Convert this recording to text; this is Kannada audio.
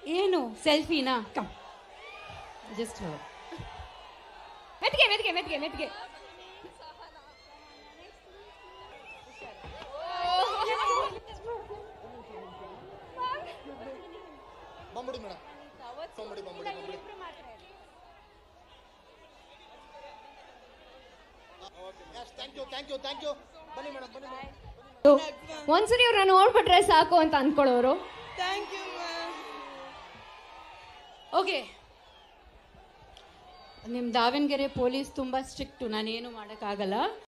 ಏನು ಸೆಲ್ಫಿನಾ ಕಮ್ ಜಸ್ಟ್ ಮೆತ್ಗೆ ಮೆತ್ಗೆ ಮೆತ್ಗೆ ಮೆತ್ಗೆ ಬಂಬಿಡಿ ಮೇಡಮ್ ಬಂಬಿಡಿ ಬಂಬಿಡಿ ಬಂಬಿಡಿ thank you thank you thank you ಬನ್ನಿ ಮೇಡಮ್ ಬನ್ನಿ ಮೇಡಮ್ ಒಂದ್ಸರಿ ಇವ್ರನ್ನ ನೋಡ್ಬಿಟ್ರೆ ಸಾಕು ಅಂತ ಅನ್ಕೊಳ್ಳೋರು ಥ್ಯಾಂಕ್ ಯು ಮ್ಯಾಮ್ ಓಕೆ ನಿಮ್ಮ ದಾವಣಗೆರೆ ಪೊಲೀಸ್ ತುಂಬ ಸ್ಟ್ರಿಕ್ಟು ನಾನೇನು ಮಾಡೋಕ್ಕಾಗಲ್ಲ